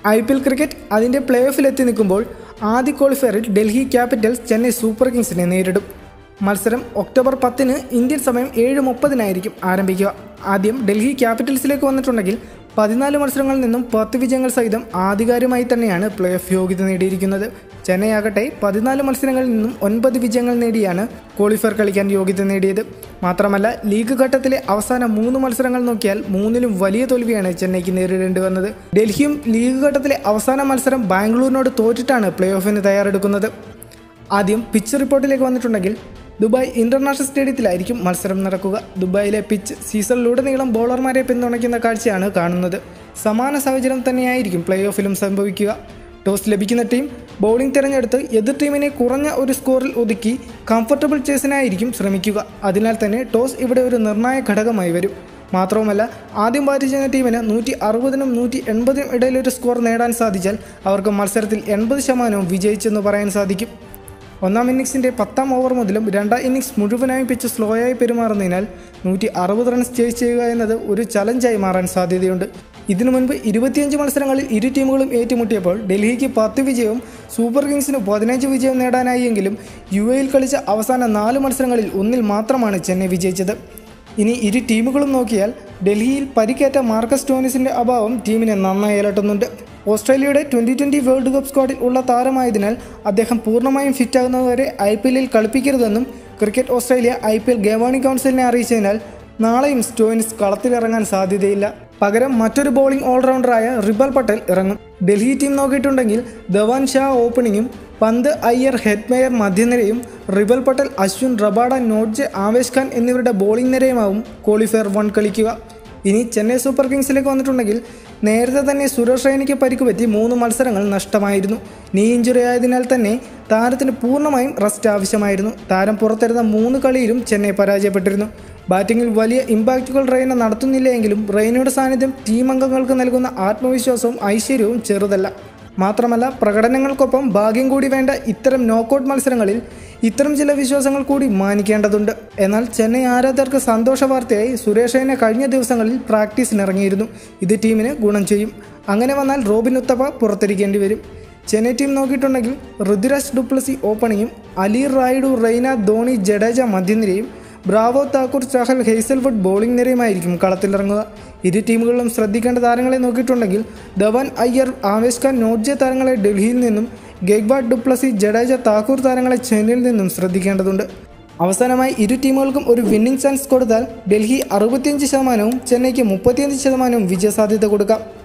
I P L cricket അതിൻ്റെ play ഓഫിലെത്തി നിൽക്കുമ്പോൾ ആദ്യ ക്വാളിഫയറിൽ ഡൽഹി ക്യാപിറ്റൽസ് ചെന്നൈ സൂപ്പർ കിങ്സിനെ നേരിടും മത്സരം ഒക്ടോബർ പത്തിന് ഇന്ത്യൻ സമയം ഏഴ് മുപ്പതിനായിരിക്കും ആരംഭിക്കുക ആദ്യം ഡൽഹി ക്യാപിറ്റൽസിലേക്ക് വന്നിട്ടുണ്ടെങ്കിൽ പതിനാല് മത്സരങ്ങളിൽ നിന്നും പത്ത് വിജയങ്ങൾ സഹിതം ആധികാരികമായി തന്നെയാണ് പ്ലേ ഓഫ് യോഗ്യത നേടിയിരിക്കുന്നത് ചെന്നൈ ആകട്ടെ പതിനാല് മത്സരങ്ങളിൽ നിന്നും ഒൻപത് വിജയങ്ങൾ നേടിയാണ് ക്വാളിഫയർ കളിക്കാൻ യോഗ്യത നേടിയത് മാത്രമല്ല ലീഗ് ഘട്ടത്തിലെ അവസാന മൂന്ന് മത്സരങ്ങൾ നോക്കിയാൽ മൂന്നിലും വലിയ തോൽവിയാണ് ചെന്നൈക്ക് നേരിടേണ്ടി വന്നത് ഡൽഹിയും ലീഗ് ഘട്ടത്തിലെ അവസാന മത്സരം ബാംഗ്ലൂരിനോട് തോറ്റിട്ടാണ് പ്ലേ ഓഫിന് തയ്യാറെടുക്കുന്നത് ആദ്യം പിച്ച് റിപ്പോർട്ടിലേക്ക് വന്നിട്ടുണ്ടെങ്കിൽ ദുബായ് ഇന്റർനാഷണൽ സ്റ്റേഡിയത്തിലായിരിക്കും മത്സരം നടക്കുക ദുബായിലെ പിച്ച് സീസണിലുടനീളം ബോളർമാരെ പിന്തുണയ്ക്കുന്ന കാഴ്ചയാണ് കാണുന്നത് സമാന സാഹചര്യം തന്നെയായിരിക്കും പ്ലേ ഓഫിലും സംഭവിക്കുക ടോസ് ലഭിക്കുന്ന ടീം ബൗളിംഗ് തിരഞ്ഞെടുത്ത് എതിർ ടീമിനെ കുറഞ്ഞ ഒരു സ്കോറിൽ ഒതുക്കി കംഫർട്ടബിൾ ചേസിനായിരിക്കും ശ്രമിക്കുക അതിനാൽ തന്നെ ടോസ് ഇവിടെ ഒരു നിർണായക ഘടകമായി വരും മാത്രവുമല്ല ആദ്യം ബാറ്റ് ചെയ്യുന്ന ടീമിന് നൂറ്റി അറുപതിനും നൂറ്റി എൺപതിനും ഇടയിലൊരു സ്കോർ നേടാൻ സാധിച്ചാൽ അവർക്ക് മത്സരത്തിൽ എൺപത് ശതമാനവും വിജയിച്ചെന്ന് പറയാൻ സാധിക്കും ഒന്നാം ഇന്നിങ്സിൻ്റെ പത്താം ഓവർ മുതലും രണ്ടാം ഇന്നിങ്സ് മുഴുവനായും പിച്ച് സ്ലോയായി പെരുമാറുന്നതിനാൽ നൂറ്റി അറുപത് റൺസ് ചേസ് ചെയ്യുക എന്നത് ഒരു ചലഞ്ചായി മാറാൻ സാധ്യതയുണ്ട് ഇതിനു മുൻപ് ഇരുപത്തിയഞ്ച് മത്സരങ്ങളിൽ ഇരു ടീമുകളും ഏറ്റുമുട്ടിയപ്പോൾ ഡൽഹിക്ക് പത്ത് വിജയവും സൂപ്പർ കിങ്സിന് പതിനഞ്ച് വിജയം നേടാനായെങ്കിലും യു എയിൽ കളിച്ച അവസാന നാല് മത്സരങ്ങളിൽ ഒന്നിൽ മാത്രമാണ് ചെന്നൈ വിജയിച്ചത് ഇനി ഇരു ടീമുകളും നോക്കിയാൽ ഡൽഹിയിൽ പരിക്കേറ്റ മാർക്കസ് ടോണിസിന്റെ അഭാവം ടീമിനെ നന്നായി അലട്ടുന്നുണ്ട് ഓസ്ട്രേലിയയുടെ ട്വൻ്റി ട്വൻ്റി വേൾഡ് കപ്പ് സ്ക്വാഡിൽ ഉള്ള താരമായതിനാൽ അദ്ദേഹം പൂർണ്ണമായും ഫിറ്റാകുന്നതുവരെ ഐ പി എല്ലിൽ കളിപ്പിക്കരുതെന്നും cricket Australia I P L governing കൗൺസിലിനെ അറിയിച്ചതിനാൽ നാളെയും സ്റ്റോയിൻസ് കളത്തിലിറങ്ങാൻ സാധ്യതയില്ല പകരം മറ്റൊരു ബോളിംഗ് ഓൾറൗണ്ടറായ റിബൽ പട്ടേൽ ഇറങ്ങും ഡൽഹി ടീം നോക്കിയിട്ടുണ്ടെങ്കിൽ ധവാൻ ഷാ ഓപ്പണിങ്ങും പന്ത് അയ്യർ ഹെഡ്മേയർ മധ്യനിരയും റിബൽ പട്ടേൽ അശ്വിൻ റബാഡ നോഡ്ജ് ആവേശ് ഖാൻ എന്നിവരുടെ ബോളിംഗ് നിരയുമാവും ക്വാളിഫയർ വൺ കളിക്കുക ഇനി ചെന്നൈ സൂപ്പർ കിങ്സിലേക്ക് വന്നിട്ടുണ്ടെങ്കിൽ നേരത്തെ തന്നെ സുരേഷ് റൈനയ്ക്ക് പരിക്ക് പറ്റി മൂന്ന് മത്സരങ്ങൾ നഷ്ടമായിരുന്നു നീ ഇഞ്ചുറി ആയതിനാൽ തന്നെ താരത്തിന് പൂർണ്ണമായും റെസ്റ്റ് ആവശ്യമായിരുന്നു താരം പുറത്തിരുന്ന മൂന്ന് കളിയിലും ചെന്നൈ പരാജയപ്പെട്ടിരുന്നു ബാറ്റിങ്ങിൽ വലിയ ഇമ്പാക്റ്റുകൾ റെയ്ന നടത്തുന്നില്ലെങ്കിലും റെയ്നയുടെ സാന്നിധ്യം ടീം അംഗങ്ങൾക്ക് നൽകുന്ന ആത്മവിശ്വാസവും ഐശ്വര്യവും ചെറുതല്ല മാത്രമല്ല പ്രകടനങ്ങൾക്കൊപ്പം ഭാഗ്യം കൂടി വേണ്ട ഇത്തരം നോക്കൌട്ട് മത്സരങ്ങളിൽ ഇത്തരം ചില വിശ്വാസങ്ങൾ കൂടി മാനിക്കേണ്ടതുണ്ട് എന്നാൽ ചെന്നൈ ആരാധകർക്ക് സന്തോഷ വാർത്തയായി സുരേഷ് റെയ്ന കഴിഞ്ഞ ദിവസങ്ങളിൽ പ്രാക്ടീസിനിറങ്ങിയിരുന്നു ഇത് ടീമിന് ഗുണം ചെയ്യും അങ്ങനെ വന്നാൽ റോബിൻ ഉത്തപ്പ പുറത്തിരിക്കേണ്ടി വരും ചെന്നൈ ടീം നോക്കിയിട്ടുണ്ടെങ്കിൽ ഋതുരാജ് ഡുപ്ലസി ഓപ്പണിങ്ങും അലി റായിഡു റെയ്ന ധോണി ജഡേജ മധ്യനിരയും Bravo Thakur Chahal Hazlewood bowling നിരയുമായിരിക്കും കളത്തിലിറങ്ങുക ഇരു ടീമുകളിലും ശ്രദ്ധിക്കേണ്ട താരങ്ങളെ നോക്കിയിട്ടുണ്ടെങ്കിൽ ധവൻ അയ്യർ ആവേശ് ഖാൻ നോഡ്ജെ താരങ്ങളെ ഡൽഹിയിൽ നിന്നും ഗെഗ്ബാഡ് ഡുപ്ലസി ജഡേജ താക്കൂർ താരങ്ങളെ ചെന്നൈയിൽ നിന്നും ശ്രദ്ധിക്കേണ്ടതുണ്ട് അവസാനമായി ഇരു ടീമുകൾക്കും ഒരു വിന്നിംഗ് ചാൻസ് കൊടുത്താൽ ഡൽഹി അറുപത്തിയഞ്ച് ശതമാനവും ചെന്നൈക്ക് മുപ്പത്തിയഞ്ച് ശതമാനവും വിജയസാധ്യത കൊടുക്കാം